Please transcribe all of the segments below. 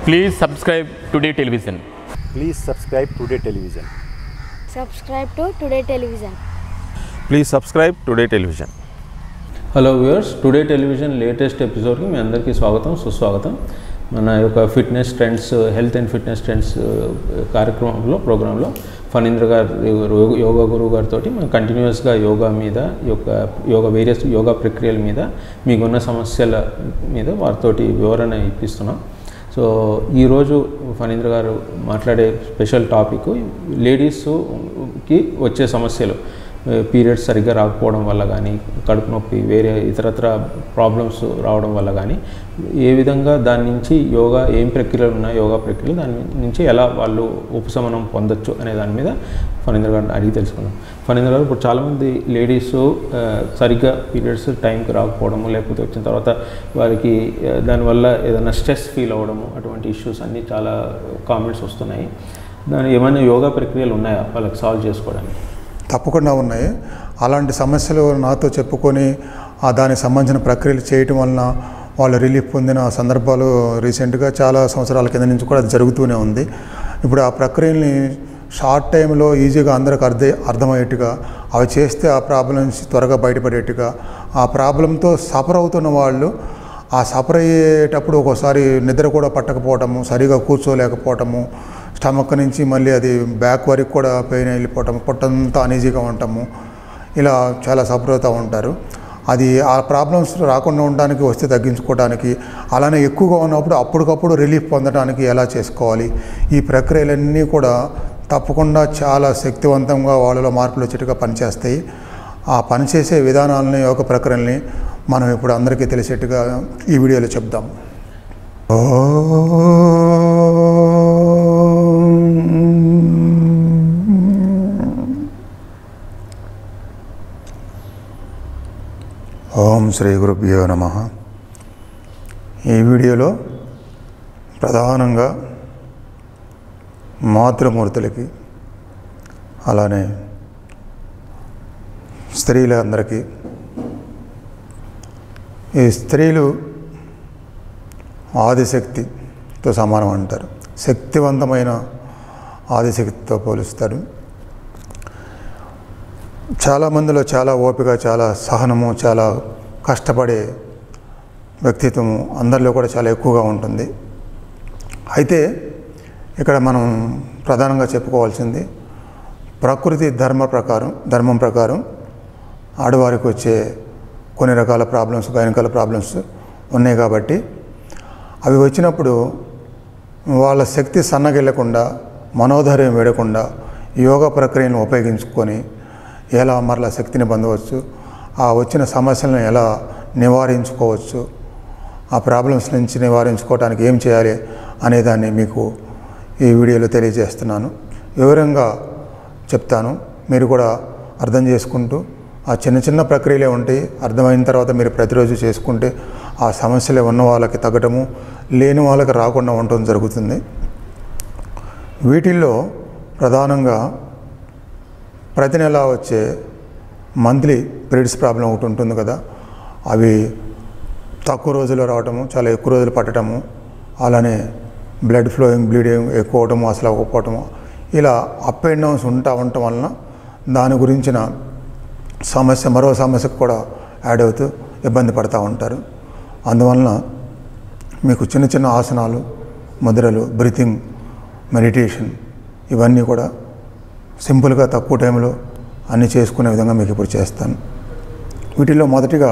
Please subscribe Today Television. Please subscribe Today Television. subscribe to Today Television. Please subscribe today television hello viewers today television latest ఎపిసోడ్కి మీ అందరికీ స్వాగతం సుస్వాగతం మన యొక్క fitness trends health and fitness trends కార్యక్రమంలో ప్రోగ్రాంలో ఫణీంద్ర గారు యోగ- యోగా గురువు గారితో మనం కంటిన్యూస్గా యోగా మీద యొక్క యోగా వేరియస్ యోగా ప్రక్రియల మీద మీకున్న సమస్యల మీద వారితోటి వివరణ ఇప్పిస్తున్నాం సో ఈరోజు ఫణీంద్ర గారు మాట్లాడే స్పెషల్ టాపిక్ లేడీస్కి వచ్చే సమస్యలు పీరియడ్స్ సరిగ్గా రాకపోవడం వల్ల కానీ కడుపు నొప్పి వేరే ఇతరత్ర ప్రాబ్లమ్స్ రావడం వల్ల కానీ ఏ విధంగా దాని నుంచి యోగా ఏం ప్రక్రియలు ఉన్నాయి యోగా ప్రక్రియలు దాని నుంచి ఎలా వాళ్ళు ఉపశమనం పొందొచ్చు అనే దాని మీద ఫణీంద్ర గారిని అడిగి తెలుసుకుందాం ఫణీంద్ర గారు ఇప్పుడు చాలామంది లేడీస్ సరిగ్గా పీరియడ్స్ టైంకి రాకపోవడము లేకపోతే వచ్చిన తర్వాత వారికి ఆ, దానివల్ల ఏదైనా స్ట్రెస్ ఫీల్ అవ్వడము అటువంటి ఇష్యూస్ అన్నీ చాలా కామెంట్స్ వస్తున్నాయి దాని ఏమైనా యోగా ప్రక్రియలు ఉన్నాయా వాళ్ళకి సాల్వ్ చేసుకోవడానికి తప్పకుండా ఉన్నాయి అలాంటి సమస్యలు నాతో చెప్పుకొని ఆ దానికి సంబంధించిన ప్రక్రియలు చేయటం వలన వాళ్ళు రిలీఫ్ పొందిన సందర్భాలు రీసెంట్గా చాలా సంవత్సరాల కింద నుంచి కూడా అది జరుగుతూనే ఉంది ఇప్పుడు ఆ ప్రక్రియల్ని షార్ట్ టైంలో ఈజీగా అందరికి అర్థ అర్థమయ్యేట్టుగా అవి చేస్తే ఆ ప్రాబ్లం నుంచి త్వరగా బయటపడేట్టుగా ఆ ప్రాబ్లంతో సఫర్ అవుతున్న వాళ్ళు ఆ సఫర్ అయ్యేటప్పుడు ఒక్కోసారి నిద్ర కూడా పట్టకపోవటము సరిగా కూర్చోలేకపోవటము స్టమక్ నుంచి మళ్ళీ అది బ్యాక్ వరకు కూడా పెయిన్ వెళ్ళిపోవటం పొట్టంతా అనీజీగా ఉండటము ఇలా చాలా సఫర్ అవుతూ ఉంటారు అది ఆ ప్రాబ్లమ్స్ రాకుండా ఉండడానికి వస్తే తగ్గించుకోవడానికి అలానే ఎక్కువగా ఉన్నప్పుడు అప్పటికప్పుడు రిలీఫ్ పొందడానికి ఎలా చేసుకోవాలి ఈ ప్రక్రియలన్నీ కూడా తప్పకుండా చాలా శక్తివంతంగా వాళ్ళలో మార్పులు వచ్చేట్టుగా పనిచేస్తాయి ఆ పనిచేసే విధానాలని యోగ ప్రక్రియల్ని మనం ఇప్పుడు అందరికీ తెలిసేట్టుగా ఈ వీడియోలో చెప్దాం ఓం శ్రీ గురుభ్యో నమ ఈ వీడియోలో ప్రధానంగా మాతృమూర్తులకి అలానే స్త్రీలందరికీ ఈ స్త్రీలు ఆదిశక్తితో సమానం అంటారు శక్తివంతమైన ఆదిశక్తితో పోలుస్తారు చాలామందిలో చాలా ఓపిక చాలా సహనము చాలా కష్టపడే వ్యక్తిత్వము అందరిలో కూడా చాలా ఎక్కువగా ఉంటుంది అయితే ఇక్కడ మనం ప్రధానంగా చెప్పుకోవాల్సింది ప్రకృతి ధర్మ ప్రకారం ధర్మం ప్రకారం ఆడవారికి వచ్చే కొన్ని రకాల ప్రాబ్లమ్స్ గైనకాల ప్రాబ్లమ్స్ ఉన్నాయి కాబట్టి అవి వచ్చినప్పుడు వాళ్ళ శక్తి సన్నగిల్లకుండా మనోధైర్యం వేడకుండా యోగా ప్రక్రియను ఉపయోగించుకొని ఎలా మరలా శక్తిని పొందవచ్చు ఆ వచ్చిన సమస్యలను ఎలా నివారించుకోవచ్చు ఆ ప్రాబ్లమ్స్ నుంచి నివారించుకోవడానికి ఏం చేయాలి అనేదాన్ని మీకు ఈ వీడియోలో తెలియజేస్తున్నాను వివరంగా చెప్తాను మీరు కూడా అర్థం చేసుకుంటూ ఆ చిన్న చిన్న ప్రక్రియలే ఉంటాయి అర్థమైన తర్వాత మీరు ప్రతిరోజు చేసుకుంటే ఆ సమస్యలు ఉన్న వాళ్ళకి తగ్గటము లేని వాళ్ళకి రాకుండా ఉండటం జరుగుతుంది వీటిల్లో ప్రధానంగా ప్రతి నెల వచ్చే మంత్లీ పీరియడ్స్ ప్రాబ్లం ఒకటి ఉంటుంది కదా అవి తక్కువ రోజుల్లో రావటము చాలా ఎక్కువ రోజులు పట్టడము అలానే బ్లడ్ ఫ్లోయింగ్ బ్లీడింగ్ ఎక్కువ అవటము అసలు అవ్వకపోవటము ఇలా అప్ అండ్ డౌన్స్ ఉంటా ఉండటం వలన దాని గురించిన సమస్య మరో సమస్యకు కూడా యాడ్ అవుతూ ఇబ్బంది పడుతూ ఉంటారు అందువలన మీకు చిన్న చిన్న ఆసనాలు ముద్రలు బ్రీతింగ్ మెడిటేషన్ ఇవన్నీ కూడా సింపుల్గా తక్కువ టైంలో అన్నీ చేసుకునే విధంగా మీకు ఇప్పుడు చేస్తాను వీటిలో మొదటిగా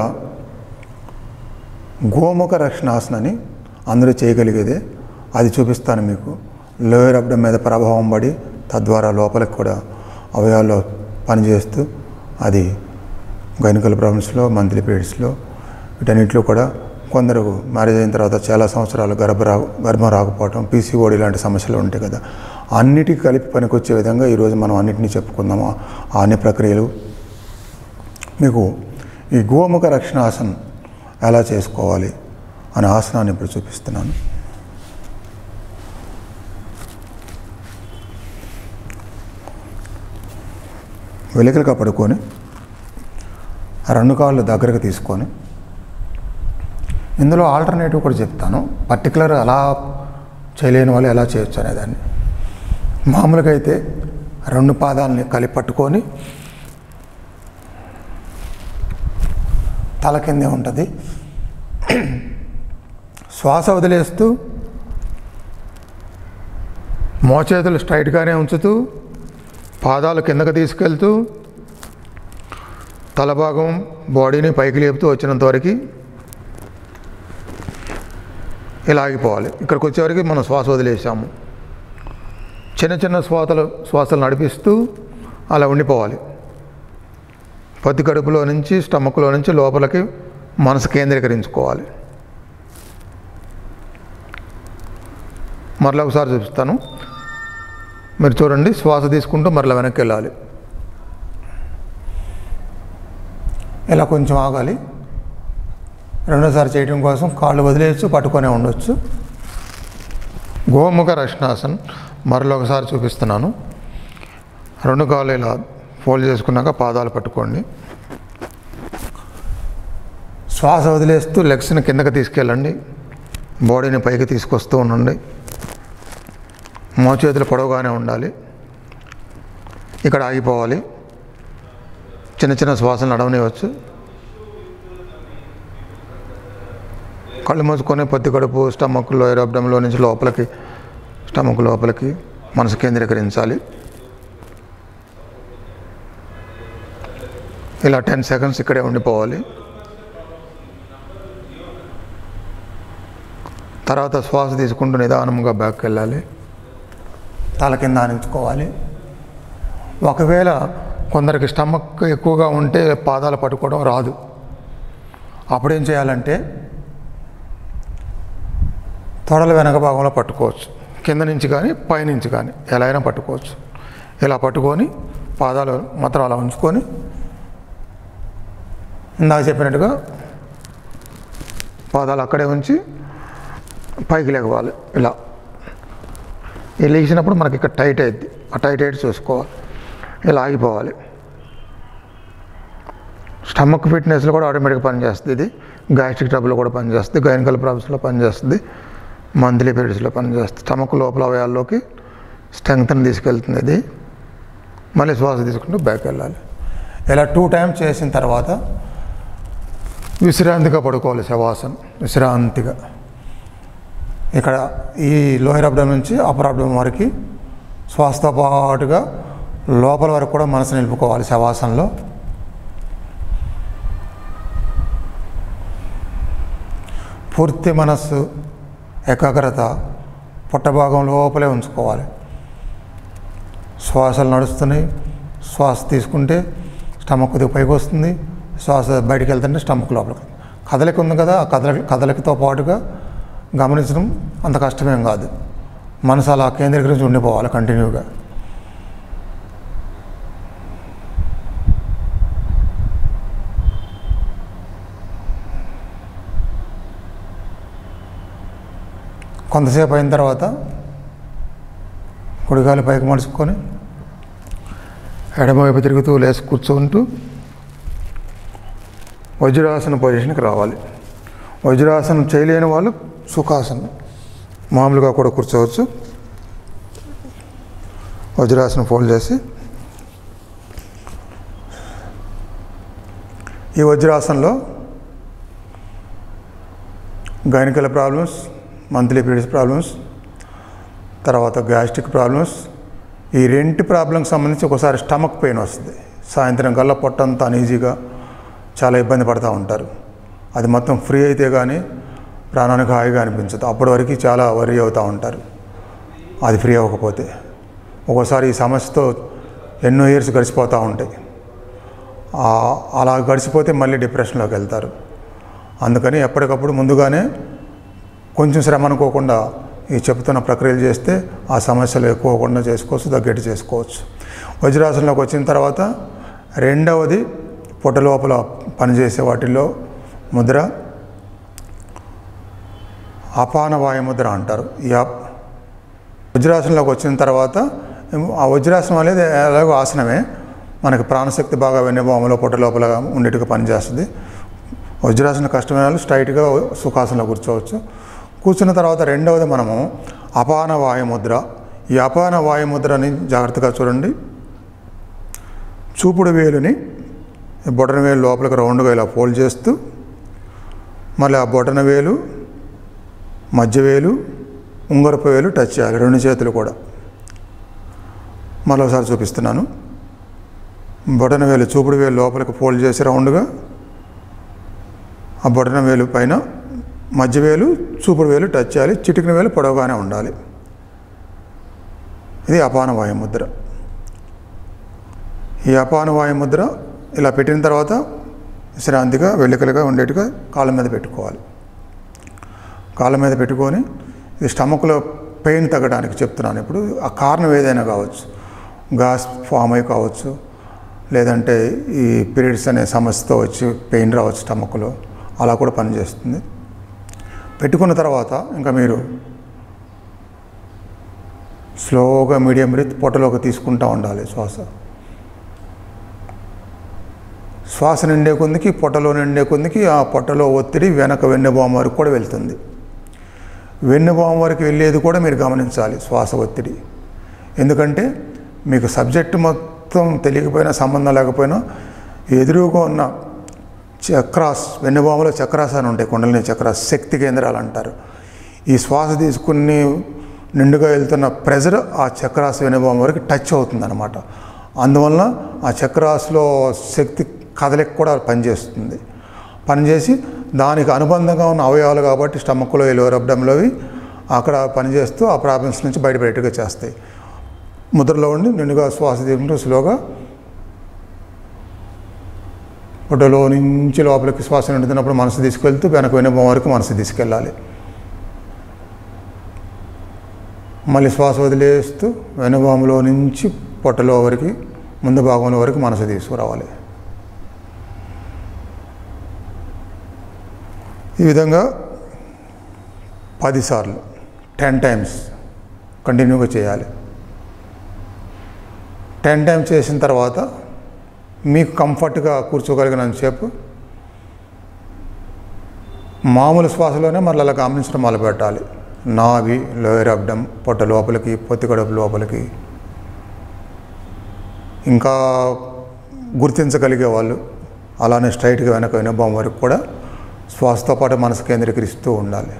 గోముఖ రక్షణాసనని అందరూ చేయగలిగేదే అది చూపిస్తాను మీకు లోయర్ అబ్డం మీద ప్రభావం పడి తద్వారా లోపలికి కూడా అవయవాల్లో పనిచేస్తూ అది గైనకల్ ప్రాబ్లమ్స్లో మంత్లీ పీరియడ్స్లో వీటన్నిటిలో కూడా కొందరు మ్యారేజ్ అయిన తర్వాత చాలా సంవత్సరాలు గర్భ రా గర్భం రాకపోవటం పీసీఓడి లాంటి సమస్యలు ఉంటాయి కదా అన్నిటికీ కలిపి పనికొచ్చే విధంగా ఈరోజు మనం అన్నిటినీ చెప్పుకుందాము ఆ అన్ని ప్రక్రియలు మీకు ఈ గోముఖ రక్షణాసనం ఎలా చేసుకోవాలి అనే ఆసనాన్ని ఇప్పుడు చూపిస్తున్నాను వెలికలుగా పడుకొని రెండు కాళ్ళు దగ్గరకు తీసుకొని ఇందులో ఆల్టర్నేటివ్ కూడా చెప్తాను పర్టికులర్ అలా చేయలేని వాళ్ళు ఎలా చేయొచ్చు అనేదాన్ని మామూలుగా అయితే రెండు పాదాలని కలిపి పట్టుకొని తల కిందే ఉంటుంది శ్వాస వదిలేస్తూ మోచేతులు స్ట్రైట్గానే ఉంచుతూ పాదాలు కిందకు తీసుకెళ్తూ తల భాగం బాడీని పైకి లేపుతూ వచ్చినంత వరకు ఇలా ఆగిపోవాలి ఇక్కడికి వచ్చేవరకు మనం శ్వాస వదిలేసాము చిన్న చిన్న శ్వాసలు శ్వాసలు నడిపిస్తూ అలా ఉండిపోవాలి పొత్తి కడుపులో నుంచి స్టమక్లో నుంచి లోపలికి మనసు కేంద్రీకరించుకోవాలి మరలా ఒకసారి చూపిస్తాను మీరు చూడండి శ్వాస తీసుకుంటూ మరలా వెనక్కి వెళ్ళాలి ఇలా కొంచెం ఆగాలి రెండోసారి చేయడం కోసం కాళ్ళు వదిలేయచ్చు పట్టుకొనే ఉండొచ్చు గోముఖ రక్షణాసన్ మరలా ఒకసారి చూపిస్తున్నాను రెండు కాళ్ళు ఇలా ఫోల్డ్ చేసుకున్నాక పాదాలు పట్టుకోండి శ్వాస వదిలేస్తూ లెగ్స్ని కిందకి తీసుకెళ్ళండి బాడీని పైకి తీసుకొస్తూ ఉండండి మోచేతులు పొడవుగానే ఉండాలి ఇక్కడ ఆగిపోవాలి చిన్న చిన్న శ్వాసలు నడవనివ్వచ్చు కళ్ళు మూసుకొని పొత్తి కడుపు స్టమక్ లోయర్ అబ్డంలో నుంచి లోపలికి స్టమక్ లోపలికి మనసు కేంద్రీకరించాలి ఇలా టెన్ సెకండ్స్ ఇక్కడే ఉండిపోవాలి తర్వాత శ్వాస తీసుకుంటూ నిదానంగా బ్యాక్కి వెళ్ళాలి తల కింద ఆనించుకోవాలి ఒకవేళ కొందరికి స్టమక్ ఎక్కువగా ఉంటే పాదాలు పట్టుకోవడం రాదు అప్పుడేం చేయాలంటే తొడల వెనక భాగంలో పట్టుకోవచ్చు కింద నుంచి కానీ పైనుంచి కానీ ఎలా అయినా పట్టుకోవచ్చు ఇలా పట్టుకొని పాదాలు మాత్రం అలా ఉంచుకొని ఇందాక చెప్పినట్టుగా పాదాలు అక్కడే ఉంచి పైకి లేవాలి ఇలా ఈ లేచినప్పుడు మనకి ఇక్కడ టైట్ అయింది ఆ టైట్ అయితే చూసుకోవాలి ఇలా ఆగిపోవాలి స్టమక్ ఫిట్నెస్లో కూడా ఆటోమేటిక్గా పనిచేస్తుంది ఇది గ్యాస్ట్రిక్ ట్రబుల్లో కూడా పనిచేస్తుంది గైనకల్ ప్రాబ్లమ్స్లో పనిచేస్తుంది మంత్లీ పీరియడ్స్లో పనిచేస్తుంది స్టమక్ లోపల అవయాల్లోకి స్ట్రెంగ్త్ని తీసుకెళ్తుంది ఇది మళ్ళీ శ్వాస తీసుకుంటూ బ్యాక్ వెళ్ళాలి ఇలా టూ టైమ్స్ చేసిన తర్వాత విశ్రాంతిగా పడుకోవాలి శవాసనం విశ్రాంతిగా ఇక్కడ ఈ లోయర్ అబ్డమ్ నుంచి అప్పర్ అబ్డమ్ వరకు శ్వాసతో పాటుగా లోపల వరకు కూడా మనసు నిలుపుకోవాలి శవాసనలో పూర్తి మనస్సు ఏకాగ్రత పుట్టభాగం లోపలే ఉంచుకోవాలి శ్వాసలు నడుస్తున్నాయి శ్వాస తీసుకుంటే స్టమక్ కొద్దిగా పైకి వస్తుంది శ్వాస బయటికి వెళ్తుంటే స్టమక్ లోపలికి కదలిక ఉంది కదా ఆ కదలిక కదలికతో పాటుగా గమనించడం అంత కష్టమేం కాదు మనసు అలా కేంద్రీకరించి ఉండిపోవాలి కంటిన్యూగా కొంతసేపు అయిన తర్వాత కుడిగాలి పైకి మడుచుకొని ఎడమవైపు తిరుగుతూ లేచి కూర్చుంటూ వజ్రాసన పొజిషన్కి రావాలి వజ్రాసనం చేయలేని వాళ్ళు సుఖాసనం మామూలుగా కూడా కూర్చోవచ్చు వజ్రాసనం ఫోల్డ్ చేసి ఈ వజ్రాసనంలో గైనికల్ ప్రాబ్లమ్స్ మంత్లీ పీరియడ్స్ ప్రాబ్లమ్స్ తర్వాత గ్యాస్ట్రిక్ ప్రాబ్లమ్స్ ఈ రెంటి ప్రాబ్లంకి సంబంధించి ఒకసారి స్టమక్ పెయిన్ వస్తుంది సాయంత్రం కల్లా పొట్టంతా అనీజీగా చాలా ఇబ్బంది పడుతూ ఉంటారు అది మొత్తం ఫ్రీ అయితే కానీ ప్రాణానికి హాయిగా అనిపించదు అప్పటి వరకు చాలా వరి అవుతూ ఉంటారు అది ఫ్రీ అవ్వకపోతే ఒక్కోసారి ఈ సమస్యతో ఎన్నో ఇయర్స్ గడిచిపోతూ ఉంటాయి ఆ- అలా గడిచిపోతే మళ్ళీ డిప్రెషన్లోకి వెళ్తారు అందుకని ఎప్పటికప్పుడు ముందుగానే కొంచెం శ్రమ అనుకోకుండా ఈ చెప్తున్న ప్రక్రియలు చేస్తే ఆ సమస్యలు ఎక్కువకుండా చేసుకోవచ్చు తగ్గట్టు చేసుకోవచ్చు వజ్రాసనంలోకి వచ్చిన తర్వాత రెండవది పొట్ట లోపల పనిచేసే వాటిల్లో ముద్ర అపాన వాయు ముద్ర అంటారు ఈ అప్- వజ్రాసనంలోకి వచ్చిన తర్వాత ఆ వజ్రాసనం అనేది ఎలాగో ఆసనమే మనకి ప్రాణశక్తి బాగా వెన్నెబాములో పొట్ట లోపల ఉండేట్టుగా పనిచేస్తుంది వజ్రాసనం కష్టమైన వాళ్ళు స్ట్రైట్గా సుఖాసనంలో కూర్చోవచ్చు కూర్చున్న తర్వాత రెండవది మనము అపాన వాయుముద్ర ఈ అపాన వాయుముద్రని జాగ్రత్తగా చూడండి చూపుడు వేలుని ఈ బొటన వేలు లోపలికి రౌండ్గా ఇలా ఫోల్డ్ చేస్తూ మళ్ళీ ఆ బొటన వేలు మధ్య వేలు ఉంగరపు వేలు టచ్ చేయాలి రెండు చేతులు కూడా మరోసారి చూపిస్తున్నాను బొటన వేలు చూపుడు వేలు లోపలికి ఫోల్డ్ చేసి రౌండ్గా ఆ బొటన వేలు పైన మధ్య వేలు చూపుడు వేలు టచ్ చేయాలి చిటికిన వేలు పొడవుగానే ఉండాలి ఇది అపాన వాయుముద్ర ఈ అపాన వాయుముద్ర ఇలా పెట్టిన తర్వాత విశ్రాంతిగా వెల్లికలుగా ఉండేట్టుగా కాళ్ళ మీద పెట్టుకోవాలి కాళ్ళ మీద పెట్టుకొని ఇది స్టమక్లో పెయిన్ తగ్గడానికి చెప్తున్నాను ఇప్పుడు ఆ కారణం ఏదైనా కావచ్చు గ్యాస్ ఫామ్ అయి కావచ్చు లేదంటే ఈ పీరియడ్స్ అనే సమస్యతో వచ్చి పెయిన్ రావచ్చు స్టమక్లో అలా కూడా పనిచేస్తుంది పెట్టుకున్న తర్వాత ఇంకా మీరు స్లోగా మీడియం బ్రీత్ పొట్టలోకి తీసుకుంటూ ఉండాలి శ్వాస శ్వాస నిండే కొందికి పొట్టలో నిండే కొందికి ఆ పొట్టలో ఒత్తిడి వెనక వెన్నెబాము వరకు కూడా వెళ్తుంది వెన్నెబాము వరకు వెళ్ళేది కూడా మీరు గమనించాలి శ్వాస ఒత్తిడి ఎందుకంటే మీకు సబ్జెక్ట్ మొత్తం తెలియకపోయినా సంబంధం లేకపోయినా ఎదురుగా ఉన్న చక్రాస్ వెన్నెబాములో చక్రాస్ అని ఉంటాయి కుండలిని చక్రాస్ శక్తి కేంద్రాలు అంటారు ఈ శ్వాస తీసుకుని నిండుగా వెళ్తున్న ప్రెజర్ ఆ చక్రాస్ వెనుబాము వరకు టచ్ అవుతుంది అనమాట అందువలన ఆ చక్రాస్లో శక్తి కదలిక కూడా పనిచేస్తుంది పనిచేసి దానికి అనుబంధంగా ఉన్న అవయవాలు కాబట్టి స్టమక్లో లోవర్ అబ్డమ్లోవి అక్కడ పనిచేస్తూ ఆ ప్రాబ్లమ్స్ నుంచి బయటపడేట్టుగా చేస్తాయి ముద్రలో ఉండి నిండుగా శ్వాస తీసుకుంటూ స్లోగా పొట్టలో నుంచి లోపలికి శ్వాస నిండుతున్నప్పుడు మనసు తీసుకెళ్తూ వెనక వెనుభవం వరకు మనసు తీసుకెళ్ళాలి మళ్ళీ శ్వాస వదిలేస్తూ వెనుభాగంలో నుంచి పొట్టలో వరకు ముందు భాగంలో వరకు మనసు తీసుకురావాలి ఈ విధంగా పదిసార్లు టెన్ టైమ్స్ కంటిన్యూగా చేయాలి టెన్ టైమ్స్ చేసిన తర్వాత మీకు కంఫర్ట్గా కూర్చోగలిగినంతసేపు మామూలు శ్వాసలోనే మళ్ళీ అలా గమనించడం మొదలు పెట్టాలి నావి లోయర్ అబ్డం పొట్ట లోపలికి పొత్తి కడుపు లోపలికి ఇంకా గుర్తించగలిగే వాళ్ళు అలానే స్ట్రైట్గా వెనక వినభం వరకు కూడా శ్వాసతో పాటు మనసు కేంద్రీకరిస్తూ ఉండాలి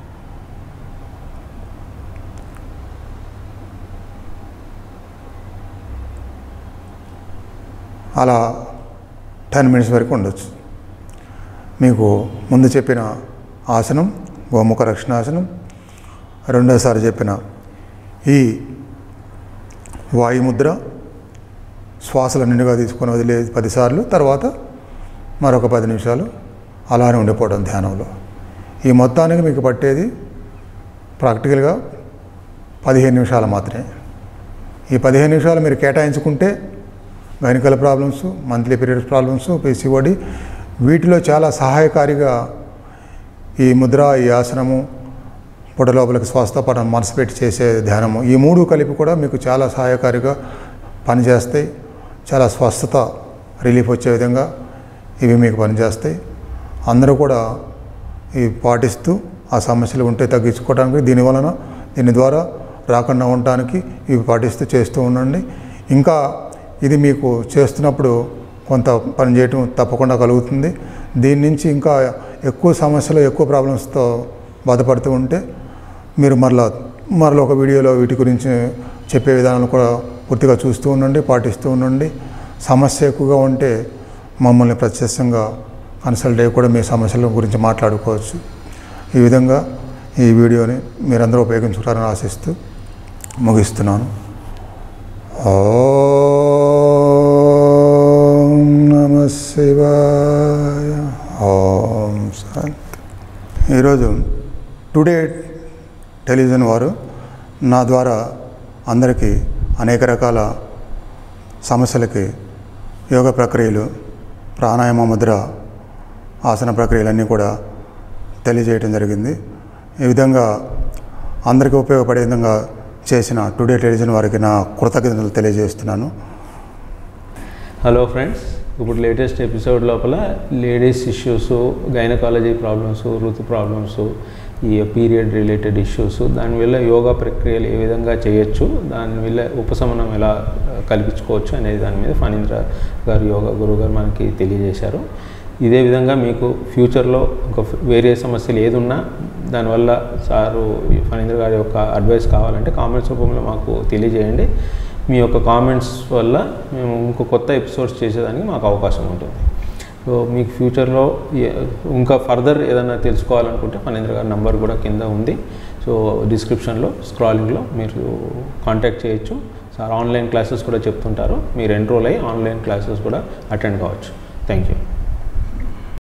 అలా టెన్ మినిట్స్ వరకు ఉండొచ్చు మీకు ముందు చెప్పిన ఆసనం గోముఖ రక్షణాసనం రెండోసారి చెప్పిన ఈ వాయుముద్ర శ్వాసలు నిండుగా తీసుకొని వదిలే పదిసార్లు తర్వాత మరొక పది నిమిషాలు అలానే ఉండిపోవడం ధ్యానంలో ఈ మొత్తానికి మీకు పట్టేది ప్రాక్టికల్గా పదిహేను నిమిషాలు మాత్రమే ఈ పదిహేను నిమిషాలు మీరు కేటాయించుకుంటే గైనికల్ problems monthly periods problems PCOD వీటిలో చాలా సహాయకారిగా ఈ ముద్ర ఈ ఆసనము పొడ లోపలికి శ్వాసతో పాటు మనసు పెట్టి చేసే ధ్యానము ఈ మూడు కలిపి కూడా మీకు చాలా సహాయకారిగా పనిచేస్తాయి చాలా స్వస్థత రిలీఫ్ వచ్చే విధంగా ఇవి మీకు పనిచేస్తాయి అందరూ కూడా ఇవి పాటిస్తూ ఆ సమస్యలు ఉంటే తగ్గించుకోవడానికి దీనివలన దీని ద్వారా రాకుండా ఉండటానికి ఇవి పాటిస్తూ చేస్తూ ఉండండి ఇంకా ఇది మీకు చేస్తున్నప్పుడు కొంత పని చేయటం తప్పకుండా కలుగుతుంది దీని నుంచి ఇంకా ఎక్కువ సమస్యలు ఎక్కువ ప్రాబ్లమ్స్తో బాధపడుతూ ఉంటే మీరు మరలా మరలా ఒక వీడియోలో వీటి గురించి చెప్పే విధానాలు కూడా పూర్తిగా చూస్తూ ఉండండి పాటిస్తూ ఉండండి సమస్య ఎక్కువగా ఉంటే మమ్మల్ని ప్రత్యక్షంగా కన్సల్ట్ అయ్యి కూడా మీ సమస్యల గురించి మాట్లాడుకోవచ్చు ఈ విధంగా ఈ వీడియోని మీరందరూ ఉపయోగించుకుంటారని ఆశిస్తూ ముగిస్తున్నాను ఓం నమ శివాయ ఓం శాంతి ఈరోజు టుడే టెలివిజన్ వారు నా ద్వారా అందరికీ అనేక రకాల సమస్యలకి యోగ ప్రక్రియలు ప్రాణాయామ ముద్ర ఆసన ప్రక్రియలన్నీ కూడా తెలియజేయడం జరిగింది ఈ విధంగా అందరికీ ఉపయోగపడే విధంగా చేసిన టుడే టెలివిజన్ వారికి నా కృతజ్ఞతలు తెలియజేస్తున్నాను హలో ఫ్రెండ్స్ ఇప్పుడు లేటెస్ట్ ఎపిసోడ్ లోపల లేడీస్ ఇష్యూస్ గైనకాలజీ ప్రాబ్లమ్స్ ఋతు ప్రాబ్లమ్స్ ఈ పీరియడ్ రిలేటెడ్ ఇష్యూస్ దానివల్ల యోగా ప్రక్రియలు ఏ విధంగా చేయొచ్చు దానివల్ల ఉపశమనం ఎలా ఆ, కల్పించుకోవచ్చు అనేది దాని మీద ఫణీంద్ర గారు యోగా గురువు గారు మనకి తెలియజేశారు ఇదే విధంగా మీకు ఫ్యూచర్లో ఒక వేరే సమస్యలు ఏది ఉన్నా దానివల్ల సారు ఈ ఫణీంద్ర గారి యొక్క అడ్వైస్ కావాలంటే కామెంట్స్ రూపంలో మాకు తెలియజేయండి మీ యొక్క కామెంట్స్ వల్ల మేము ఇంకో కొత్త ఎపిసోడ్స్ చేసేదానికి మాకు అవకాశం ఉంటుంది సో మీకు ఫ్యూచర్లో ఏ- ఇంకా ఫర్దర్ ఏదైనా తెలుసుకోవాలనుకుంటే ఫణీంద్ర గారి నంబర్ కూడా కింద ఉంది సో డిస్క్రిప్షన్లో స్క్రాలింగ్లో మీరు కాంటాక్ట్ చేయొచ్చు సార్ ఆన్లైన్ క్లాసెస్ కూడా చెప్తుంటారు మీరు ఎన్రోల్ అయ్యి ఆన్లైన్ క్లాసెస్ కూడా అటెండ్ కావచ్చు థ్యాంక్ యూ